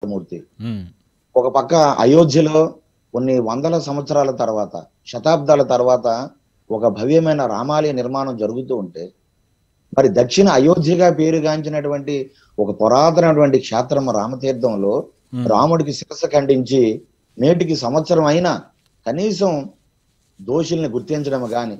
కృష్ణమూర్తి ఉమ్, ఒక పక్క అయోధ్యలో కొన్ని వందల సంవత్సరాల తర్వాత శతాబ్దాల తర్వాత ఒక భవ్యమైన రామాలయ నిర్మాణం జరుగుతూ ఉంటే మరి దక్షిణ అయోధ్యగా పేరుగాంచినటువంటి ఒక పురాతనటువంటి క్షేత్రం రామతీర్థంలో Hmm. రాముడికి శిరస ఖండించి నేటికి సంవత్సరం అయినా కనీసం దోషుల్ని గుర్తించడం గాని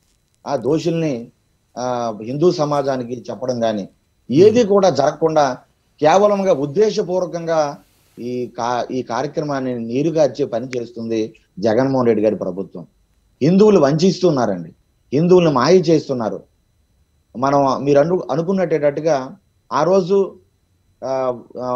ఆ దోషుల్ని ఆ హిందూ సమాజానికి చెప్పడం గాని ఏది కూడా జరగకుండా కేవలంగా ఉద్దేశపూర్వకంగా ఈ కా ఈ కార్యక్రమాన్ని నీరుగార్చే పని చేస్తుంది జగన్మోహన్ రెడ్డి గారి ప్రభుత్వం హిందువులు వంచిస్తున్నారండి హిందువుల్ని మాయ చేస్తున్నారు మనం మీరు అను అనుకున్నట్టేటట్టుగా ఆ రోజు ఆ, ఆ,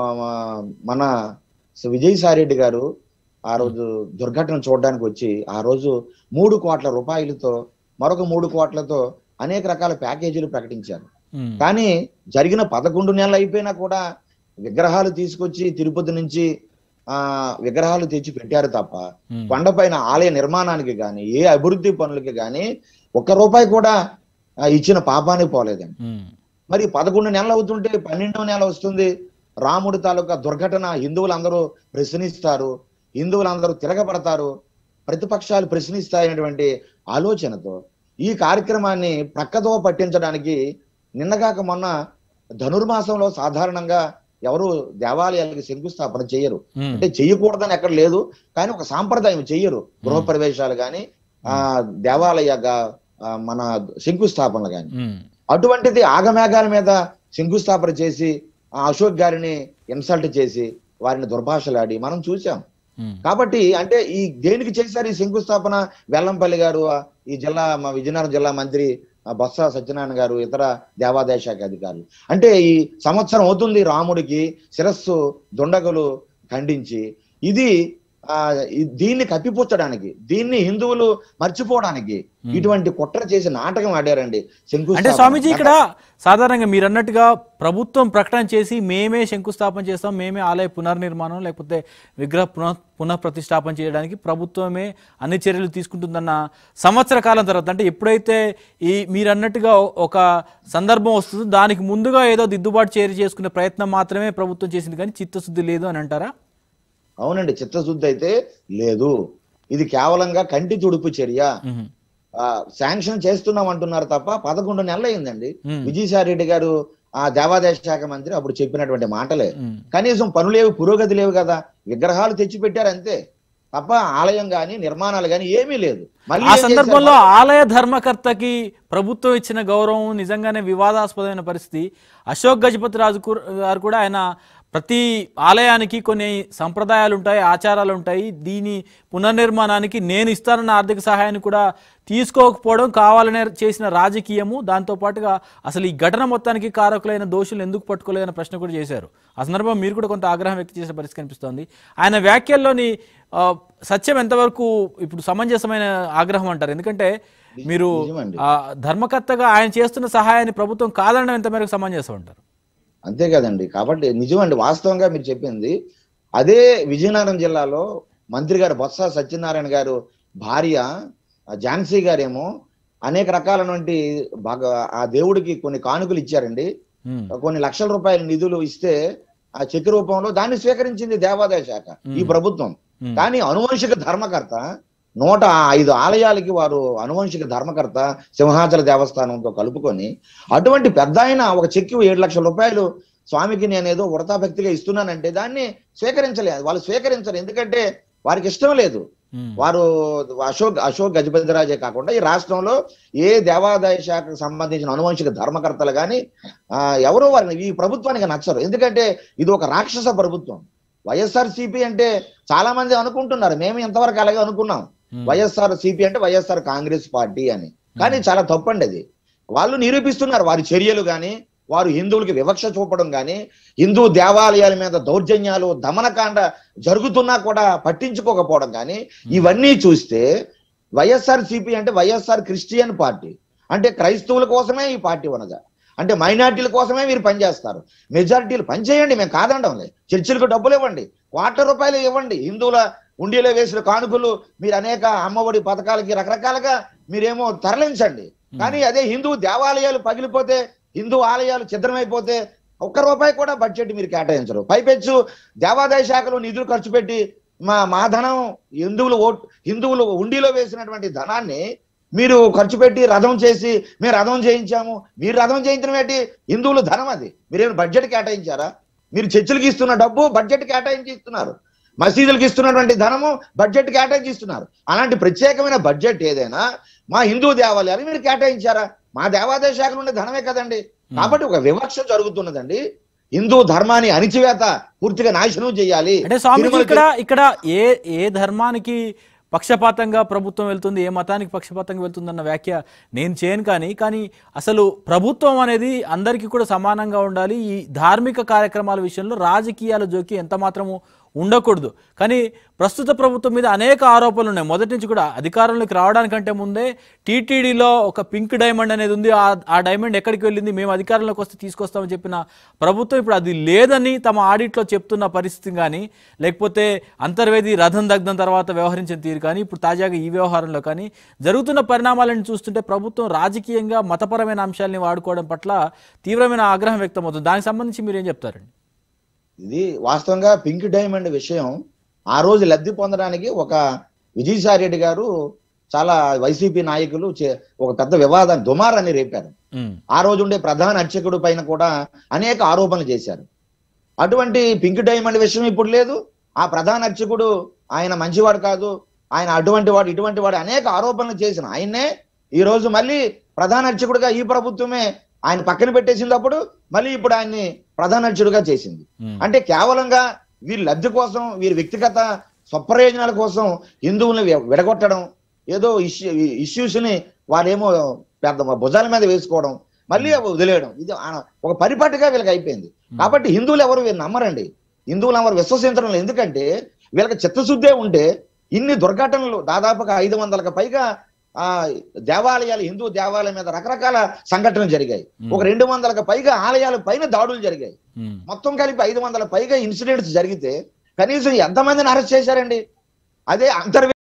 మన విజయసాయి రెడ్డి గారు ఆ రోజు దుర్ఘటన చూడడానికి వచ్చి ఆ రోజు మూడు కోట్ల రూపాయలతో మరొక మూడు కోట్లతో అనేక రకాల ప్యాకేజీలు ప్రకటించారు ఉమ్, కానీ జరిగిన పదకొండు నెలలు అయిపోయినా కూడా విగ్రహాలు తీసుకొచ్చి తిరుపతి నుంచి ఆ విగ్రహాలు తెచ్చి పెట్టారు తప్ప ఉమ్, కొండపైన ఆలయ నిర్మాణానికి గాని ఏ అభివృద్ధి పనులకి గాని ఒక్క రూపాయి కూడా ఆ, ఇచ్చిన పాపానికి పోలేదండి ఉమ్, మరి పదకొండు నెలలు అవుతుంటే పన్నెండవ నెల వస్తుంది రాముడి తాలూకా దుర్ఘటన హిందువులందరూ ప్రశ్నిస్తారు హిందువులందరూ తిరగబడతారు ప్రతిపక్షాలు ప్రశ్నిస్తాయనేటువంటి ఆలోచనతో ఈ కార్యక్రమాన్ని ప్రక్కదో పట్టించడానికి నిన్నగాక మొన్న ధనుర్మాసంలో సాధారణంగా ఎవరు దేవాలయాలకి శంకుస్థాపన చేయరు ఉమ్, అంటే చెయ్యకూడదని ఎక్కడ లేదు కానీ ఒక సాంప్రదాయం చెయ్యరు గృహప్రవేశాలు కానీ ఆ దేవాలయ గా- ఆ, మన శంకుస్థాపనలు కానీ ఉమ్, అటువంటిది ఆగమేఘాల మీద శంకుస్థాపన చేసి ఆ అశోక్ గారిని ఇన్సల్ట్ చేసి వారిని దుర్భాషలాడి మనం చూసాం ఉమ్, కాబట్టి అంటే ఈ దేనికి చేశారు ఈ శంకుస్థాపన వెల్లంపల్లి గారు ఆ, ఈ జిల్లా మా విజయనగరం జిల్లా మంత్రి ఆ, బొత్స సత్యనారాయణ గారు ఇతర దేవాదాయ శాఖ అధికారులు అంటే ఈ సంవత్సరం అవుతుంది రాముడికి శిరస్సు దుండగులు ఖండించి ఇది ఆ ఈ- దీన్ని కప్పిపుచ్చడానికి దీన్ని హిందువులు మర్చిపోవడానికి ఇటువంటి కుట్ర చేసి నాటకం ఆడారండి అంటే శంకుస్థాపన స్వామీజీ ఇక్కడ సాధారణంగా మీరు అన్నట్టుగా ప్రభుత్వం ప్రకటన చేసి మేమే శంకుస్థాపన చేస్తాం మేమే ఆలయ పునర్నిర్మాణం లేకపోతే విగ్రహ పునః పునః ప్రతిష్టాపన చేయడానికి ప్రభుత్వమే అన్ని చర్యలు తీసుకుంటుందన్న సంవత్సర కాలం తర్వాత అంటే ఎప్పుడైతే ఈ మీరు అన్నట్టుగా ఒక సందర్భం వస్తుందో దానికి ముందుగా ఏదో దిద్దుబాటు చర్య చేసుకునే ప్రయత్నం మాత్రమే ప్రభుత్వం చేసింది కానీ చిత్తశుద్ధి లేదు అని అంటారా అవునండి చిత్తశుద్ధి అయితే లేదు ఇది కేవలంగా కంటి తుడుపు చర్య మ్మ్. ఆ, శాంక్షన్ చేస్తున్నాం అంటున్నారు తప్ప పదకొండు నెలలు అయిందండి మ్మ్. విజయసాయి రెడ్డి గారు ఆ దేవాదాయ శాఖ మంత్రి అప్పుడు చెప్పినటువంటి మాటలే మ్మ్. కనీసం పనులేవు పురోగతి లేవు కదా విగ్రహాలు తెచ్చి పెట్టారు అంతే తప్ప ఆలయం గాని నిర్మాణాలు గాని ఏమీ లేదు మళ్ళీ ఆ ఏం సందర్భంలో చేశారు? ఆలయ ధర్మకర్తకి ప్రభుత్వం ఇచ్చిన గౌరవం నిజంగానే వివాదాస్పదమైన పరిస్థితి అశోక్ గజపతి రాజు కు- గారు కూడా ఆయన ప్రతి ఆలయానికి కొన్ని సంప్రదాయాలు ఉంటాయి ఆచారాలు ఉంటాయి దీని పునర్నిర్మాణానికి నేను ఇస్తానన్న ఆర్థిక సహాయాన్ని కూడా తీసుకోకపోవడం కావాలనే చేసిన రాజకీయము దాంతోపాటుగా అసలు ఈ ఘటన మొత్తానికి కారకులైన దోషులు ఎందుకు పట్టుకోలేదన్న ప్రశ్న కూడా చేశారు ఆ సందర్భంలో మీరు కూడా కొంత ఆగ్రహం వ్యక్తం చేసిన పరిస్థితి కనిపిస్తోంది ఆయన వ్యాఖ్యల్లోని ఆ, సత్యం ఎంతవరకు ఇప్పుడు సమంజసమైన ఆగ్రహం అంటారు ఎందుకంటే మీరు నిజమండి. ఆ, ధర్మకర్తగా ఆయన చేస్తున్న సహాయాన్ని ప్రభుత్వం కాదనడం ఎంత మేరకు సమంజసం అంటారు అంతే కదండి కాబట్టి నిజమండి వాస్తవంగా మీరు చెప్పింది అదే విజయనగరం జిల్లాలో మంత్రి గారు బొత్స సత్యనారాయణ గారు భార్య ఆ ఝాన్సీ గారేమో అనేక రకాలైనటువంటి బాగా ఆ దేవుడికి కొన్ని కానుకలు ఇచ్చారండి ఉమ్, కొన్ని లక్షల రూపాయల నిధులు ఇస్తే ఆ చెక్ రూపంలో దాన్ని స్వీకరించింది దేవాదాయ శాఖ ఈ ప్రభుత్వం ఉమ్, కానీ అనువంశిక ధర్మకర్త నూట ఐదు ఆలయాలకి వారు అనువంశిక ధర్మకర్త సింహాచల దేవస్థానంతో కలుపుకొని అటువంటి పెద్ద ఆయన ఒక చెక్కి ఏడు లక్షల రూపాయలు స్వామికి నేను ఏదో వృతాభక్తిగా ఇస్తున్నానంటే దాన్ని స్వీకరించలేదు వాళ్ళు స్వీకరించరు ఎందుకంటే వారికి ఇష్టం లేదు ఉమ్, వారు అశోక్ అశోక్ గజపతిరాజే కాకుండా ఈ రాష్ట్రంలో ఏ దేవాదాయ శాఖకు సంబంధించిన అనువంశిక ధర్మకర్తలు కానీ ఎవరో వారిని ఈ ప్రభుత్వానికి నచ్చరు ఎందుకంటే ఇది ఒక రాక్షస ప్రభుత్వం వైఎస్ఆర్ సిపి అంటే చాలా మంది అనుకుంటున్నారు మేము ఇంతవరకు అలాగే అనుకున్నాం ఉమ్, వైఎస్ఆర్ సిపి అంటే వైఎస్ఆర్ కాంగ్రెస్ పార్టీ అని కానీ చాలా తప్పండి అది వాళ్ళు నిరూపిస్తున్నారు వారి చర్యలు కానీ వారు హిందువులకి వివక్ష చూపడం కానీ హిందూ దేవాలయాల మీద దౌర్జన్యాలు దమనకాండ జరుగుతున్నా కూడా పట్టించుకోకపోవడం కానీ ఇవన్నీ చూస్తే వైఎస్ఆర్ సిపి అంటే వైఎస్ఆర్ క్రిస్టియన్ పార్టీ అంటే క్రైస్తవుల కోసమే ఈ పార్టీ ఉన్నదా అంటే మైనార్టీల కోసమే మీరు పనిచేస్తారు మెజారిటీలు పనిచేయండి మేము కాదండంలే చర్చిలకు డబ్బులు ఇవ్వండి కోట్ల రూపాయలు ఇవ్వండి హిందువుల ఉండిలో వేసిన కానుకలు మీరు అనేక అమ్మఒడి పథకాలకి రకరకాలుగా మీరేమో తరలించండి కానీ అదే హిందూ దేవాలయాలు పగిలిపోతే హిందూ ఆలయాలు ఛిద్రమైపోతే ఒక్క రూపాయి కూడా బడ్జెట్ మీరు కేటాయించరు పైపెచ్చు దేవాదాయ శాఖలో నిధులు ఖర్చు పెట్టి మా మా ధనం హిందువులు ఓట్ హిందువులు ఉండిలో వేసినటువంటి ధనాన్ని మీరు ఖర్చు పెట్టి రథం చేసి మేము రథం చేయించాము మీరు రథం చేయించడం ఏంటి హిందువులు ధనం అది మీరేమి బడ్జెట్ కేటాయించారా మీరు చర్చిలకి ఇస్తున్న డబ్బు బడ్జెట్ కేటాయించి ఇస్తున్నారు మసీదులకు ఇస్తున్నటువంటి ధనము బడ్జెట్ కేటాయించి ఇస్తున్నారు అలాంటి ప్రత్యేకమైన బడ్జెట్ ఏదైనా మా హిందూ దేవాలయాలు మీరు కేటాయించారా మా దేవాదాయ శాఖలో ఉండే ధనమే కదండి కాబట్టి ఒక వివక్ష జరుగుతున్నదండి హిందూ ధర్మాన్ని అణిచివేత పూర్తిగా నాశనం చేయాలి అంటే స్వామిజీ తిరుమలకి- ఇక్కడ ఇక్కడ ఏ ఏ ధర్మానికి పక్షపాతంగా ప్రభుత్వం వెళ్తుంది ఏ మతానికి పక్షపాతంగా వెళ్తుందన్న వ్యాఖ్య నేను చేయను కానీ కానీ అసలు ప్రభుత్వం అనేది అందరికీ కూడా సమానంగా ఉండాలి ఈ ధార్మిక కార్యక్రమాల విషయంలో రాజకీయాల జోకి ఎంత మాత్రము ఉండకూడదు కానీ ప్రస్తుత ప్రభుత్వం మీద అనేక ఆరోపణలు ఉన్నాయి మొదటి నుంచి కూడా అధికారంలోకి రావడానికంటే ముందే టీటీడీలో ఒక పింక్ డైమండ్ అనేది ఉంది ఆ ఆ డైమండ్ ఎక్కడికి వెళ్ళింది మేము అధికారంలోకి వస్తే తీసుకొస్తామని చెప్పిన ప్రభుత్వం ఇప్పుడు అది లేదని తమ ఆడిట్లో చెప్తున్న పరిస్థితి కానీ లేకపోతే అంతర్వేది రథం దగ్ధం తర్వాత వ్యవహరించిన తీరు కానీ ఇప్పుడు తాజాగా ఈ వ్యవహారంలో కానీ జరుగుతున్న పరిణామాలను చూస్తుంటే ప్రభుత్వం రాజకీయంగా మతపరమైన అంశాలని వాడుకోవడం పట్ల తీవ్రమైన ఆగ్రహం వ్యక్తమవుతుంది దానికి సంబంధించి మీరు ఏం చెప్తారండి ఇది వాస్తవంగా పింక్ డైమండ్ విషయం ఆ రోజు లబ్ధి పొందడానికి ఒక విజయసాయి రెడ్డి గారు చాలా వైసీపీ నాయకులు చే- ఒక పెద్ద వివాదాన్ని దుమారాన్ని రేపారు ఉమ్, ఆ రోజు ఉండే ప్రధాన అర్చకుడు పైన కూడా అనేక ఆరోపణలు చేశారు అటువంటి పింక్ డైమండ్ విషయం ఇప్పుడు లేదు ఆ ప్రధాన అర్చకుడు ఆయన మంచివాడు కాదు ఆయన అటువంటి వాడు ఇటువంటి వాడు అనేక ఆరోపణలు చేసిన ఆయన్నే ఈ రోజు మళ్ళీ ప్రధాన అర్చకుడుగా ఈ ప్రభుత్వమే ఆయన పక్కన పెట్టేసినప్పుడు మళ్ళీ ఇప్పుడు ఆయన్ని ప్రధాన అర్చకుడుగా చేసింది ఉమ్. అంటే కేవలంగా వీరి లబ్ధి కోసం వీరి వ్యక్తిగత స్వప్రయోజనాల కోసం హిందువుల్ని వి- విడగొట్టడం ఏదో ఇష్యూ ఇష్యూస్ ని వారేమో పెద్ద భుజాల మీద వేసుకోవడం మళ్ళీ అవి వదిలేయడం ఇది ఆ- ఒక పరిపాటిగా వీళ్ళకి అయిపోయింది కాబట్టి హిందువులు ఎవరు వీరు నమ్మరండి హిందువులు ఎవరు విశ్వసించడం లేదు ఎందుకంటే వీళ్ళకి చిత్తశుద్ధే ఉంటే ఇన్ని దుర్ఘటనలు దాదాపుగా ఐదు వందలకు పైగా ఆ దేవాలయాలు హిందూ దేవాలయం మీద రకరకాల సంఘటనలు జరిగాయి ఒక రెండు వందలకు పైగా ఆలయాల పైన దాడులు జరిగాయి ఉమ్. మొత్తం కలిపి ఐదు వందల పైగా ఇన్సిడెంట్స్ జరిగితే కనీసం ఎంతమందిని అరెస్ట్ చేశారండి అదే అంతర్వే